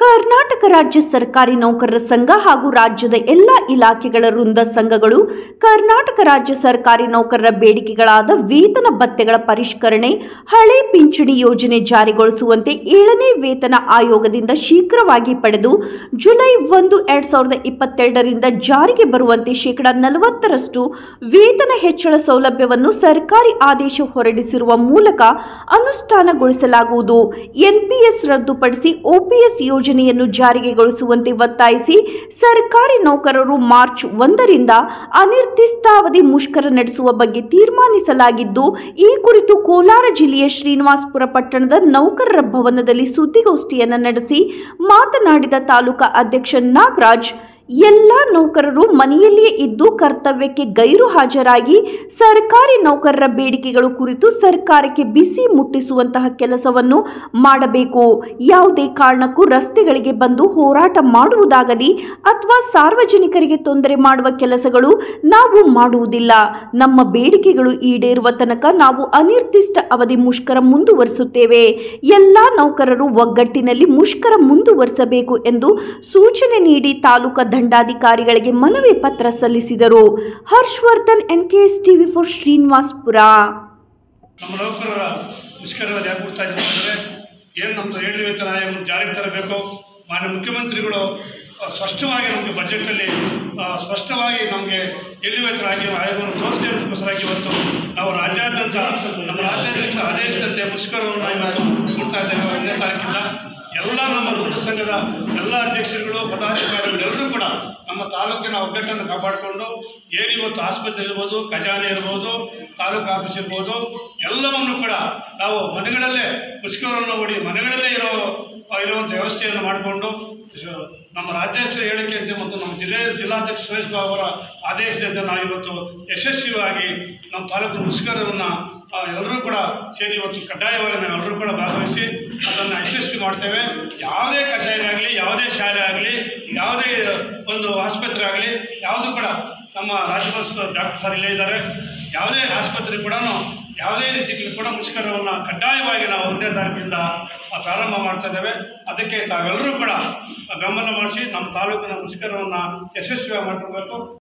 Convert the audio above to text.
ಕರ್ನಾಟಕ ರಾಜ್ಯ ಸರ್ಕಾರಿ ನೌಕರರ ಸಂಘ ಹಾಗೂ ರಾಜ್ಯದ ಎಲ್ಲ ಇಲಾಖೆಗಳ ವೃಂದ ಸಂಘಗಳು ಕರ್ನಾಟಕ ರಾಜ್ಯ ಸರ್ಕಾರಿ ನೌಕರರ ಬೇಡಿಕೆಗಳಾದ ವೇತನ ಭತ್ಯೆಗಳ ಪರಿಷ್ಕರಣೆ ಹಳೆ ಪಿಂಚಣಿ ಯೋಜನೆ ಜಾರಿಗೊಳಿಸುವಂತೆ ಏಳನೇ ವೇತನ ಆಯೋಗದಿಂದ ಶೀಘ್ರವಾಗಿ ಪಡೆದು ಜುಲೈ ಒಂದು ಎರಡ್ ಸಾವಿರದ ಇಪ್ಪತ್ತೆರಡರಿಂದ ಜಾರಿಗೆ ಬರುವಂತೆ ಶೇಕಡ ನಲವತ್ತರಷ್ಟು ವೇತನ ಹೆಚ್ಚಳ ಸೌಲಭ್ಯವನ್ನು ಸರ್ಕಾರಿ ಆದೇಶ ಹೊರಡಿಸಿರುವ ಮೂಲಕ ಅನುಷ್ಠಾನಗೊಳಿಸಲಾಗುವುದು ಎನ್ಪಿಎಸ್ ರದ್ದುಪಡಿಸಿ ಒಪಿಎಸ್ ಯೋಜನೆಯನ್ನು ಜಾರಿಗೆಗೊಳಿಸುವಂತೆ ಒತ್ತಾಯಿಸಿ ಸರ್ಕಾರಿ ನೌಕರರು ಮಾರ್ಚ್ ಒಂದರಿಂದ ಅನಿರ್ದಿಷ್ಟಾವಧಿ ಮುಷ್ಕರ ನಡೆಸುವ ಬಗ್ಗೆ ತೀರ್ಮಾನಿಸಲಾಗಿದ್ದು ಈ ಕುರಿತು ಕೋಲಾರ ಜಿಲ್ಲೆಯ ಶ್ರೀನಿವಾಸಪುರ ಪಟ್ಟಣದ ನೌಕರರ ಭವನದಲ್ಲಿ ಸುದ್ದಿಗೋಷ್ಠಿಯನ್ನು ನಡೆಸಿ ಮಾತನಾಡಿದ ತಾಲೂಕಾ ಅಧ್ಯಕ್ಷ ನಾಗರಾಜ್ ಎಲ್ಲ ನೌಕರರು ಮನೆಯಲ್ಲಿಯೇ ಇದ್ದು ಕರ್ತವ್ಯಕ್ಕೆ ಗೈರು ಹಾಜರಾಗಿ ಸರ್ಕಾರಿ ನೌಕರರ ಬೇಡಿಕೆಗಳು ಕುರಿತು ಸರ್ಕಾರಕ್ಕೆ ಬಿಸಿ ಮುಟ್ಟಿಸುವಂತಹ ಕೆಲಸವನ್ನು ಮಾಡಬೇಕು ಯಾವುದೇ ಕಾರಣಕ್ಕೂ ರಸ್ತೆಗಳಿಗೆ ಬಂದು ಹೋರಾಟ ಮಾಡುವುದಾಗಲಿ ಅಥವಾ ಸಾರ್ವಜನಿಕರಿಗೆ ತೊಂದರೆ ಮಾಡುವ ಕೆಲಸಗಳು ನಾವು ಮಾಡುವುದಿಲ್ಲ ನಮ್ಮ ಬೇಡಿಕೆಗಳು ಈಡೇರುವ ತನಕ ನಾವು ಅನಿರ್ದಿಷ್ಟ ಅವಧಿ ಮುಷ್ಕರ ಮುಂದುವರಿಸುತ್ತೇವೆ ಎಲ್ಲ ನೌಕರರು ಒಗ್ಗಟ್ಟಿನಲ್ಲಿ ಮುಷ್ಕರ ಮುಂದುವರಿಸಬೇಕು ಎಂದು ಸೂಚನೆ ನೀಡಿ ತಾಲೂಕಾ ದಂಡಾಧಿಕಾರಿಗಳಿಗೆ ಮನವಿ ಪತ್ರ ಸಲ್ಲಿಸಿದರು Harshavardhan NKS TV for Srinivaspur ನಮ್ಮ ನೌಕರರ ಮುಷ್ಕರದಲ್ಲಿ ಯಾಕೆ ಕೊಡ್ತಾ ಇದ್ದೀವಿ ಅಂದರೆ ಏನು ನಮ್ಮದು ಏಳು ವೇತನ ಆಯೋಗವನ್ನು ಜಾರಿಗೆ ತರಬೇಕು ಮಾನ್ಯ ಮುಖ್ಯಮಂತ್ರಿಗಳು ಆ, ಸ್ಪಷ್ಟವಾಗಿ ನಮಗೆ ಬಜೆಟಲ್ಲಿ ಆ, ಸ್ಪಷ್ಟವಾಗಿ ನಮಗೆ ಏಳು ವೇತನ ಆಗಿ ಆಯೋಗವನ್ನು ತೋರಿಸಲಿಕ್ಕೋಸ್ಕರವಾಗಿ ಇವತ್ತು ನಾವು ರಾಜ್ಯಾದ್ಯಂತ ನಮ್ಮ ರಾಜ್ಯಾಧ್ಯಕ್ಷ ಆದೇಶದಂತೆ ಮುಷ್ಕರವನ್ನು ಇವತ್ತು ಕೊಡ್ತಾ ಇದ್ದೇವೆ ಒಂದನೇ ತಾರೀಕಿಂದ ಎಲ್ಲ ನಮ್ಮ ವೃಂದ ಸಂಘದ ಎಲ್ಲ ಅಧ್ಯಕ್ಷರುಗಳು ಪದಾಧಿಕಾರಿಗಳು ಎಲ್ಲರೂ ಕೂಡ ನಮ್ಮ ತಾಲೂಕಿನ ಒಗ್ಗಟ್ಟನ್ನು ಕಾಪಾಡಿಕೊಂಡು ಏನು ಇವತ್ತು ಆಸ್ಪತ್ರೆ ಇರ್ಬೋದು ಖಜಾನೆ ಇರ್ಬೋದು ತಾಲೂಕು ಆಫೀಸ್ ಇರ್ಬೋದು ಎಲ್ಲವನ್ನು ಕೂಡ ನಾವು ಮನೆಗಳಲ್ಲೇ ಮುಷ್ಕರವನ್ನು ಓಡಿ ಮನೆಗಳಲ್ಲೇ ಇರೋ ಇರುವಂಥ ವ್ಯವಸ್ಥೆಯನ್ನು ಮಾಡಿಕೊಂಡು ಶ- ನಮ್ಮ ರಾಜ್ಯಾಧ್ಯಕ್ಷರ ಹೇಳಿಕೆಯಂತೆ ಮತ್ತು ನಮ್ಮ ಜಿಲ್ಲೆ ಜಿಲ್ಲಾಧ್ಯಕ್ಷ ಸುರೇಶ್ ಬಾಬು ಅವರ ಆದೇಶದಂತೆ ನಾವು ಇವತ್ತು ಯಶಸ್ವಿಯಾಗಿ ನಮ್ಮ ತಾಲೂಕು ಮುಷ್ಕರವನ್ನು ಎಲ್ಲರೂ ಕೂಡ ಸೇರಿ ಇವತ್ತು ಕಡ್ಡಾಯವಾಗಿ ನಾವು ಎಲ್ಲರೂ ಕೂಡ ಭಾಗವಹಿಸಿ ಅದನ್ನು ಯಶಸ್ವಿ ಮಾಡ್ತೇವೆ ಯಾವುದೇ ಕಚೇರಿ ಆಗಲಿ ಯಾವುದೇ ಶಾಲೆ ಆಗಲಿ ಯಾವುದೇ ಒಂದು ಆಸ್ಪತ್ರೆ ಆಗಲಿ ಯಾವುದು ಕೂಡ ನಮ್ಮ ರಾಜ್ಯಪಾಲ ಡಾಕ್ಟರ್ ಸರ್ ಇಲ್ಲೇ ಇದ್ದಾರೆ ಯಾವುದೇ ಆಸ್ಪತ್ರೆ ಕೂಡ ಯಾವುದೇ ರೀತಿಯಲ್ಲಿ ಕೂಡ ಮುಷ್ಕರವನ್ನು ಕಡ್ಡಾಯವಾಗಿ ನಾವು ಒಂದನೇ ತಾರೀಕಿಂದ ಆ, ಪ್ರಾರಂಭ ಮಾಡ್ತಾ ಇದ್ದೇವೆ ಅದಕ್ಕೆ ತಾವೆಲ್ಲರೂ ಕೂಡ ಬೆಂಬಲ ಮಾಡಿಸಿ ನಮ್ಮ ತಾಲೂಕಿನ ಮುಷ್ಕರವನ್ನು ಯಶಸ್ವಿಯಾಗಿ ಮಾಡ್ಕೊಳ್ಬೇಕು